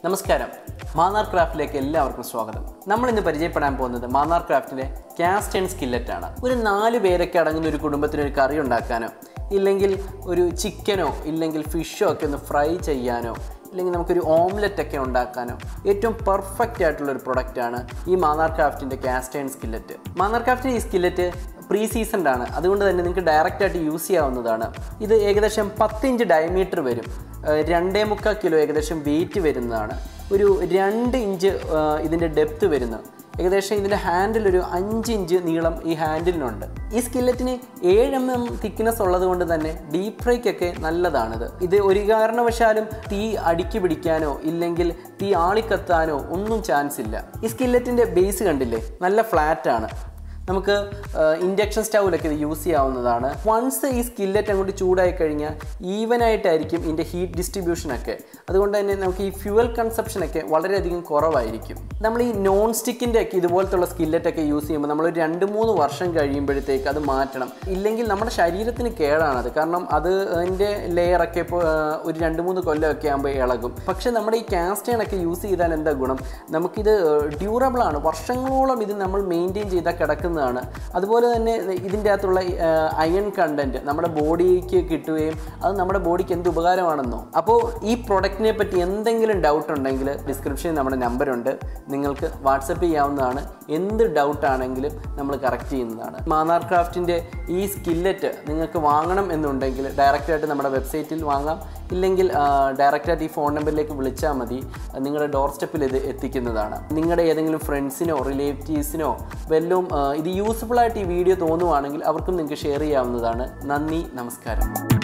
നമസ്കാരം മാന്നാർ ക്രാഫ്റ്റിലേക്ക് എല്ലാവർക്കും സ്വാഗതം നമ്മൾ ഇന്ന് പരിചയപ്പെടാൻ പോകുന്നത് മാന്നാർ ക്രാഫ്റ്റിന്റെ കാസ്റ്റ് ആൻഡ് സ്കില്ലറ്റ് ആണ് ഒരു നാല് പേരൊക്കെ അടങ്ങുന്ന ഒരു കുടുംബത്തിന് ഒരു കറി ഉണ്ടാക്കാനോ ഇല്ലെങ്കിൽ ഒരു ചിക്കനോ ഇല്ലെങ്കിൽ ഫിഷോ ഒക്കെ ഒന്ന് ഫ്രൈ ചെയ്യാനോ ഇല്ലെങ്കിൽ നമുക്കൊരു ഓംലെറ്റ് ഒക്കെ ഉണ്ടാക്കാനോ ഏറ്റവും പെർഫെക്റ്റ് ആയിട്ടുള്ള ഒരു പ്രൊഡക്റ്റാണ് ഈ മാന്നാർ ക്രാഫ്റ്റിൻ്റെ കാസ്റ്റ് ആൻഡ് സ്കില്ലറ്റ് മാന്നാർ ക്രാഫ്റ്റിൻ്റെ ഈ സ്കില്ലറ്റ് പ്രീ സീസൺഡ് ആണ് അതുകൊണ്ട് തന്നെ നിങ്ങൾക്ക് ഡയറക്റ്റ് ആയിട്ട് യൂസ് ചെയ്യാവുന്നതാണ് ഇത് ഏകദേശം പത്ത് ഇഞ്ച് ഡയമീറ്റർ വരും ഏഹ് രണ്ടേ മുക്കാൽ കിലോ ഏകദേശം വെയിറ്റ് വരുന്നതാണ് ഒരു രണ്ട് ഇഞ്ച് ഏഹ് ഇതിൻ്റെ ഡെപ്ത് വരുന്നത് ഏകദേശം ഇതിൻ്റെ ഹാൻഡിൽ ഒരു അഞ്ച് ഇഞ്ച് നീളം ഈ ഹാൻഡിലിനുണ്ട് ഈ സ്കില്ലറ്റിന് ഏഴ് എം എം തിക്നെസ് ഉള്ളത് കൊണ്ട് തന്നെ ഡീപ് ഫ്രൈക്കൊക്കെ നല്ലതാണിത് ഇത് ഒരു കാരണവശാലും തീ അടുക്കി പിടിക്കാനോ ഇല്ലെങ്കിൽ തീ ആളിക്കത്താനോ ഒന്നും ചാൻസ് ഇല്ല ഈ സ്കില്ലറ്റിൻ്റെ ബേസ് കണ്ടില്ലേ നല്ല ഫ്ലാറ്റ് ആണ് നമുക്ക് ഇൻഡക്ഷൻ സ്റ്റൗവിലൊക്കെ ഇത് യൂസ് ചെയ്യാവുന്നതാണ് വൺസ് ഈ സ്കില്ലറ്റ് അങ്ങോട്ട് ചൂടായി കഴിഞ്ഞാൽ ഈവൻ ആയിട്ടായിരിക്കും ഇതിൻ്റെ ഹീറ്റ് ഡിസ്ട്രിബ്യൂഷനൊക്കെ അതുകൊണ്ട് തന്നെ നമുക്ക് ഈ ഫ്യൂവൽ കൺസപ്ഷനൊക്കെ വളരെയധികം കുറവായിരിക്കും നമ്മൾ ഈ നോൺ സ്റ്റിക്കിൻ്റെ ഒക്കെ ഇതുപോലത്തുള്ള സ്കില്ലറ്റൊക്കെ യൂസ് ചെയ്യുമ്പോൾ നമ്മൾ ഒരു രണ്ട് മൂന്ന് വർഷം കഴിയുമ്പോഴത്തേക്ക് അത് മാറ്റണം ഇല്ലെങ്കിൽ നമ്മുടെ ശരീരത്തിന് കേടാണത് കാരണം അത് അതിൻ്റെ ലെയറൊക്കെ ഇപ്പോൾ ഒരു രണ്ട് മൂന്ന് കൊല്ലമൊക്കെ ആകുമ്പോൾ ഇളകും പക്ഷേ നമ്മുടെ ഈ കാസ്റ്റേൺ ഒക്കെ യൂസ് ചെയ്താൽ എന്താ ഗുണം നമുക്കിത് ഡ്യൂറബിൾ ആണ് വർഷങ്ങളോളം ഇത് നമ്മൾ മെയിൻറ്റെയിൻ ചെയ്താൽ കിടക്കുന്നതാണ് അതുപോലെ തന്നെ ഇതിൻ്റെ അകത്തുള്ള അയൺ കണ്ടൻറ്റ് നമ്മുടെ ബോഡിക്ക് കിട്ടുകയും അത് നമ്മുടെ ബോഡിക്ക് എന്ത് ഉപകാരമാണെന്നോ അപ്പോൾ ഈ പ്രൊഡക്റ്റിനെ പറ്റി എന്തെങ്കിലും ഡൗട്ട് ഉണ്ടെങ്കിൽ ഡിസ്ക്രിപ്ഷനിൽ നമ്മുടെ നമ്പറുണ്ട് നിങ്ങൾക്ക് വാട്സപ്പ് ചെയ്യാവുന്നതാണ് എന്ത് ഡൗട്ട് ആണെങ്കിലും നമ്മൾ കറക്റ്റ് ചെയ്യുന്നതാണ് മാന്നാർ ക്രാഫ്റ്റിൻ്റെ ഈ സ്കില്ലറ്റ് നിങ്ങൾക്ക് വാങ്ങണം എന്നുണ്ടെങ്കിൽ ഡയറക്റ്റായിട്ട് നമ്മുടെ വെബ്സൈറ്റിൽ വാങ്ങാം ഇല്ലെങ്കിൽ ഡയറക്റ്റായിട്ട് ഈ ഫോൺ നമ്പറിലേക്ക് വിളിച്ചാൽ മതി നിങ്ങളുടെ ഡോർ സ്റ്റെപ്പിൽ ഇത് എത്തിക്കുന്നതാണ് നിങ്ങളുടെ ഏതെങ്കിലും ഫ്രണ്ട്സിനോ റിലേറ്റീവ്സിനോ വല്ലതും ആ, ഇത് യൂസ്ഫുൾ ആയിട്ട് ഈ വീഡിയോ തോന്നുവാണെങ്കിൽ അവർക്കും നിങ്ങൾക്ക് ഷെയർ ചെയ്യാവുന്നതാണ് നന്ദി നമസ്കാരം